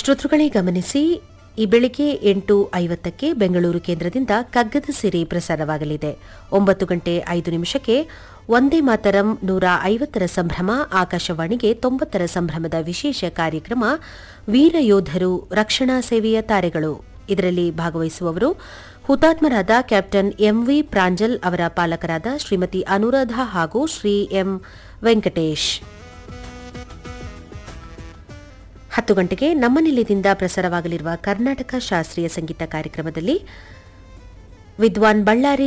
ಶ್ರೋತೃಗಳೇ ಗಮನಿಸಿ ಈ ಬೆಳಿಗ್ಗೆ ಎಂಟು ಐವತ್ತಕ್ಕೆ ಬೆಂಗಳೂರು ಕೇಂದ್ರದಿಂದ ಕಗ್ಗದ ಸಿರಿ ಪ್ರಸಾರವಾಗಲಿದೆ ಒಂಬತ್ತು ಗಂಟೆ ಐದು ನಿಮಿಷಕ್ಕೆ ಒಂದೇ ಮಾತರಂ ನೂರ ಐವತ್ತರ ಸಂಭ್ರಮ ಆಕಾಶವಾಣಿಗೆ ತೊಂಬತ್ತರ ಸಂಭ್ರಮದ ವಿಶೇಷ ಕಾರ್ಯಕ್ರಮ ವೀರ ಯೋಧರು ರಕ್ಷಣಾ ಸೇವೆಯ ತಾರೆಗಳು ಇದರಲ್ಲಿ ಭಾಗವಹಿಸುವವರು ಹುತಾತ್ಮರಾದ ಕ್ಯಾಪ್ಟನ್ ಎಂವಿ ಪ್ರಾಂಜಲ್ ಅವರ ಪಾಲಕರಾದ ಶ್ರೀಮತಿ ಅನುರಾಧ ಹಾಗೂ ಶ್ರೀ ಎಂ ವೆಂಕಟೇಶ್ ಹತ್ತು ಗಂಟೆಗೆ ನಮ್ಮ ನಿಲಯದಿಂದ ಪ್ರಸಾರವಾಗಲಿರುವ ಕರ್ನಾಟಕ ಶಾಸ್ತ್ರೀಯ ಸಂಗೀತ ಕಾರ್ಯಕ್ರಮದಲ್ಲಿ ವಿದ್ವಾನ್ ಬಳ್ಳಾರಿ